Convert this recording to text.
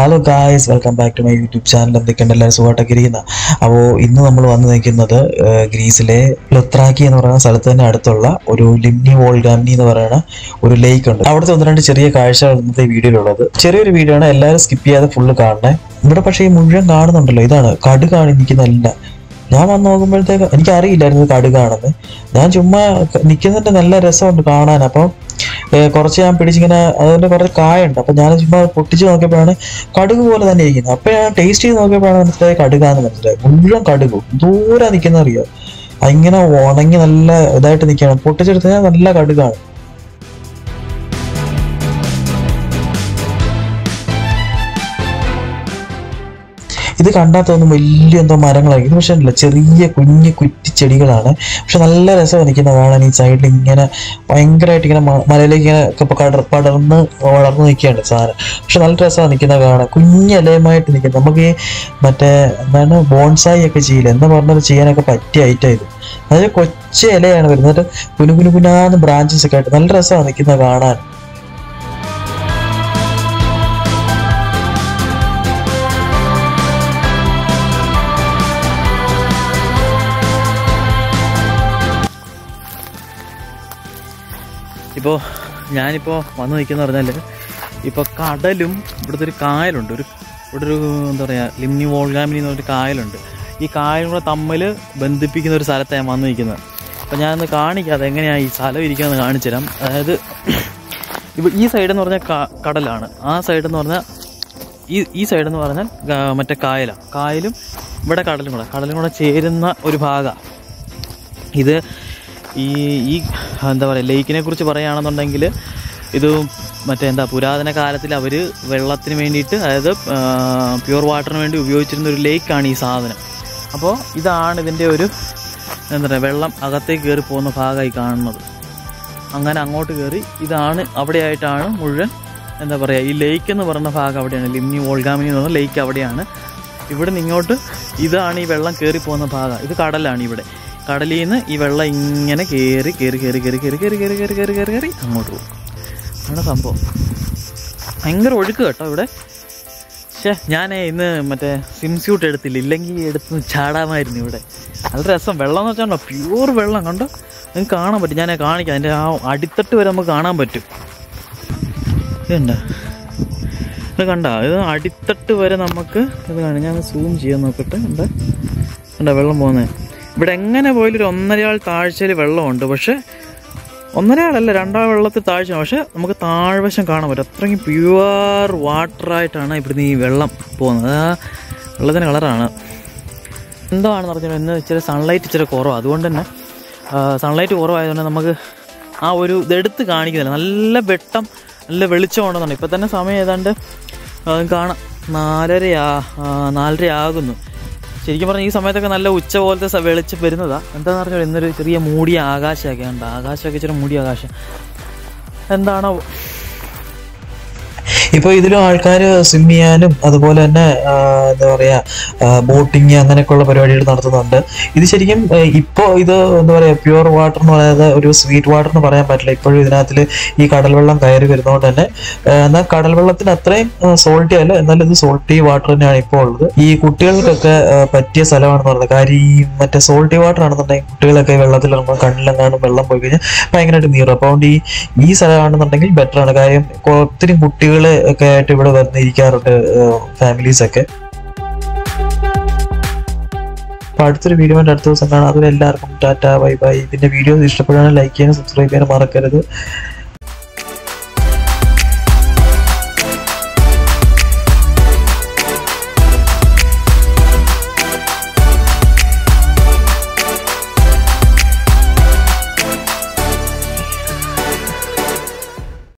hello guys welcome back to my YouTube channel എന്തൊക്കെയുണ്ട് എല്ലാവരും സുഖമായിട്ടൊക്കെ ഇരിക്കുന്ന അപ്പോൾ ഇന്ന് നമ്മൾ വന്ന് നിൽക്കുന്നത് ഏഹ്, ഗ്രീസിലെ ലുത്രാക്കി എന്ന് പറയുന്ന സ്ഥലത്ത് തന്നെ അടുത്തുള്ള ഒരു ലിംനി വോൾഗാംനി എന്ന് പറയുന്ന ഒരു ലേക്ക് ഉണ്ട് അവിടുത്തെ ഒന്ന് രണ്ട് ചെറിയ കാഴ്ചകൾ ഇന്നത്തെ വീഡിയോയിലുള്ളത് ചെറിയൊരു വീഡിയോ ആണ് എല്ലാവരും സ്കിപ്പ് ചെയ്യാതെ ഫുള്ള് കാണണേ ഇവിടെ പക്ഷേ ഈ മുഴുവൻ കാണുന്നുണ്ടല്ലോ ഇതാണ് കടു കാണി നിൽക്കുന്നതല്ല ഞാൻ വന്ന് നോക്കുമ്പോഴത്തേക്ക് എനിക്ക് അറിയില്ലായിരുന്നു ഇത് കടുകാണെന്ന് ഞാൻ ചുമ്മാ നിൽക്കുന്നുണ്ട് നല്ല രസമുണ്ട് കാണാൻ അപ്പം ഏഹ് കുറച്ച് ഞാൻ പിടിച്ചിങ്ങനെ അതിന്റെ കുറച്ച് കായുണ്ട് അപ്പൊ ഞാൻ ചുമ്മാ പൊട്ടിച്ച് നോക്കിയപ്പോഴാണ് കടുക് പോലെ തന്നെ ഇരിക്കുന്നത് അപ്പൊ ഞാൻ ടേസ്റ്റ് ചെയ്ത് നോക്കിയപ്പോഴാണ് മനസ്സിലായി കടുകാന്ന് മനസ്സിലായി മുഴുവൻ കടുകും ദൂരെ നിൽക്കുന്ന അറിയോ ഇങ്ങനെ ഉണങ്ങി നല്ല ഇതായിട്ട് നിൽക്കുകയാണ് പൊട്ടിച്ചെടുത്ത് കഴിഞ്ഞാൽ നല്ല കടുകാണ് ഇത് കണ്ടാൽ തോന്നും വലിയ എന്തോ മരങ്ങളാണ് ഇത് പക്ഷെ അല്ല ചെറിയ കുഞ്ഞു കുറ്റിച്ചെടികളാണ് പക്ഷെ നല്ല രസമാണ് നിൽക്കുന്ന കാണാൻ ഈ സൈഡിൽ ഇങ്ങനെ ഭയങ്കരമായിട്ട് ഇങ്ങനെ മ- മലയിലേക്ക് ഇങ്ങനെ ഒക്കെ പടർ പടർന്ന് വളർന്ന് നിൽക്കുകയാണ് സാധനം പക്ഷെ നല്ല രസമാണ് നിൽക്കുന്ന കാണാൻ കുഞ്ഞ് ഇലയുമായിട്ട് നിൽക്കുന്നത് നമുക്ക് ഈ മറ്റേ എന്താണ് ബോൺസായി ഒക്കെ ചെയ്യില്ല എന്താ പറഞ്ഞത് ചെയ്യാനൊക്കെ പറ്റിയ ഐറ്റം ഇത് അതായത് കൊച്ചു ഇലയാണ് വരുന്നത് എന്നിട്ട് കുനു കുനു കുനാന്ന് ബ്രാഞ്ചസ് ഒക്കെ ആയിട്ട് നല്ല രസമാണ് നിൽക്കുന്നത് കാണാൻ ഇപ്പോൾ ഞാനിപ്പോൾ വന്ന് നിൽക്കുന്ന പറഞ്ഞാൽ ഇപ്പോൾ കടലും ഇവിടുത്തെ ഒരു കായലുണ്ട് ഒരു ഇവിടെ ഒരു എന്താ പറയുക ലിംനി വോൾഗാമിനി എന്ന് പറഞ്ഞൊരു കായലുണ്ട് ഈ കായലും കൂടെ തമ്മിൽ ബന്ധിപ്പിക്കുന്ന ഒരു സ്ഥലത്താണ് ഞാൻ വന്ന് നിൽക്കുന്നത് അപ്പോൾ ഞാനൊന്ന് കാണിക്കാതെ എങ്ങനെയാണ് ഈ സ്ഥലം ഇരിക്കുന്നത് കാണിച്ചു തരാം അതായത് ഇപ്പോൾ ഈ സൈഡ് എന്ന് പറഞ്ഞാൽ ക- കടലാണ് ആ സൈഡ് എന്ന് പറഞ്ഞാൽ ഈ ഈ സൈഡ് എന്ന് പറഞ്ഞാൽ ഗ- മറ്റേ കായലാണ് കായലും ഇവിടെ കടലും കൂടെ കടലും കൂടെ ചേരുന്ന ഒരു ഭാഗമാണ് ഇത് ഈ ഈ എന്താ പറയുക ലേക്കിനെ കുറിച്ച് പറയുകയാണെന്നുണ്ടെങ്കിൽ ഇത് മറ്റേ എന്താ പുരാതന കാലത്തിൽ അവർ വെള്ളത്തിന് വേണ്ടിയിട്ട് അതായത് പ്യുവർ വാട്ടറിന് വേണ്ടി ഉപയോഗിച്ചിരുന്ന ഒരു ലേക്കാണ് ഈ സാധനം അപ്പോൾ ഇതാണ് ഇതിൻ്റെ ഒരു എന്താ പറയുക വെള്ളം അകത്തേക്ക് കയറി പോകുന്ന ഭാഗമായി കാണുന്നത് അങ്ങനെ അങ്ങോട്ട് കയറി ഇതാണ് അവിടെയായിട്ടാണ് മുഴുവൻ എന്താ പറയുക ഈ ലേക്ക് എന്ന് പറയുന്ന ഭാഗം അവിടെയാണ് ലിംനി വോൾഗാമിനി എന്ന് പറഞ്ഞ ലേക്ക് അവിടെയാണ് ഇവിടെ നിന്ന് ഇങ്ങോട്ട് ഇതാണ് ഈ വെള്ളം കയറി പോകുന്ന ഭാഗം ഇത് കടലാണ് ഇവിടെ കടലിൽ നിന്ന് ഈ വെള്ളം ഇങ്ങനെ കയറി കയറി കയറി കയറി കയറി കയറി കയറി കയറി കയറി കയറി കയറി അങ്ങോട്ട് പോകും ആണ് സംഭവം ഭയങ്കര ഒഴുക്ക് കേട്ടോ ഇവിടെ പക്ഷേ ഞാൻ ഇന്ന് മറ്റേ സ്വിം സ്യൂട്ട് എടുത്തില്ല ഇല്ലെങ്കിൽ എടുത്ത് ചാടാമായിരുന്നു ഇവിടെ നല്ല രസം വെള്ളം എന്ന് വെച്ചാൽ പ്യൂർ വെള്ളം കണ്ടോ നിങ്ങൾക്ക് കാണാൻ പറ്റും ഞാൻ കാണിക്കാം അതിൻ്റെ ആ അടിത്തട്ട് വരെ നമുക്ക് കാണാൻ പറ്റും ഇതുണ്ട ഇത് കണ്ട ഇത് അടിത്തട്ട് വരെ നമുക്ക് ഇത് കാണാം ഞാൻ സൂം ചെയ്യാൻ നോക്കട്ടെ എന്താ കണ്ട വെള്ളം പോകുന്നത് ഇവിടെ എങ്ങനെ പോയാലും ഒരു ഒന്നരയാൾ താഴ്ചയിൽ വെള്ളമുണ്ട് പക്ഷെ ഒന്നരയാളല്ല രണ്ടാം വെള്ളത്തിൽ താഴ്ച പക്ഷെ നമുക്ക് താഴ്വശം കാണാൻ പറ്റും അത്രയും പ്യുവർ വാട്ടറായിട്ടാണ് ഇവിടുന്ന് ഈ വെള്ളം പോകുന്നത് ആ വെള്ളത്തിൻ്റെ കളറാണ് എന്താണെന്ന് പറഞ്ഞാൽ ഇന്ന് ഇച്ചിരി സൺലൈറ്റ് ഇച്ചിരി കുറവാണ് അതുകൊണ്ട് തന്നെ സൺലൈറ്റ് കുറവായതുകൊണ്ട് നമുക്ക് ആ ഒരു ഇതെടുത്ത് കാണിക്കുന്നില്ല നല്ല വെട്ടം നല്ല വെളിച്ചം ഉണ്ടെന്നുണ്ട് ഇപ്പം തന്നെ സമയം ഏതാണ്ട് ആ, കാണാം നാലരയാ ആ, നാലര ആകുന്നു ശരിക്കും പറഞ്ഞാൽ ഈ സമയത്തൊക്കെ നല്ല ഉച്ച പോലത്തെ സ- വെളിച്ചം വരുന്നതാ എന്താണെന്ന് പറഞ്ഞാൽ ഇന്നൊരു ചെറിയ മൂടിയ ആകാശമൊക്കെ ഉണ്ട് ആകാശമൊക്കെ ഇച്ചിരി മൂടിയ ആകാശം എന്താണോ ഇപ്പൊ ഇതിലും ആൾക്കാർ സ്വിം ചെയ്യാനും അതുപോലെ തന്നെ ആ, എന്താ പറയാ ബോട്ടിങ് അങ്ങനെയൊക്കെയുള്ള പരിപാടികൾ നടത്തുന്നുണ്ട് ഇത് ശരിക്കും ആ, ഇപ്പോ ഇത് എന്താ പറയാ പ്യുവർ വാട്ടർ എന്ന് പറയുന്നത് ഒരു സ്വീറ്റ് വാട്ടർ എന്ന് പറയാൻ പറ്റില്ല ഇപ്പോഴും ഇതിനകത്തിൽ ഈ കടൽ വെള്ളം കയറി വരുന്നതുകൊണ്ട് തന്നെ ആ, എന്നാൽ കടൽ വെള്ളത്തിന് അത്രയും സോൾട്ടി അല്ല എന്നാലും ഇത് സോൾട്ടി വാട്ടർ തന്നെയാണ് ഇപ്പോൾ ഉള്ളത് ഈ കുട്ടികൾക്കൊക്കെ ആ, പറ്റിയ സ്ഥലമാണെന്ന് പറയുന്നത് കാര്യം ഈ മറ്റേ സോൾട്ടി വാട്ടർ ആണെന്നുണ്ടെങ്കിൽ കുട്ടികളൊക്കെ ഈ വെള്ളത്തിൽ ഇറങ്ങുമ്പോൾ കണ്ണിലെങ്ങാനും വെള്ളം പോയി കഴിഞ്ഞാൽ ഭയങ്കരമായിട്ട് നീറും അപ്പോൾ അതുകൊണ്ട് ഈ ഈ സ്ഥലമാണെന്നുണ്ടെങ്കിൽ ബെറ്റർ ആണ് കാര്യം കൊ- ഒത്തിരി കുട്ടികൾ ഒക്കെ ആയിട്ട് ഇവിടെ വന്നിരിക്കാറുണ്ട് ഫാമിലീസ് ഒക്കെ അപ്പൊ അടുത്തൊരു വീഡിയോ ആയിട്ട് അടുത്ത ദിവസം കാണാം അതുവരെ എല്ലാവർക്കും ടാറ്റ ബൈ ബൈ ഇതിന്റെ വീഡിയോ ഇഷ്ടപ്പെടുകയാണെങ്കിൽ ലൈക്ക് ചെയ്യാനും സബ്സ്ക്രൈബ് ചെയ്യാനും മറക്കരുത്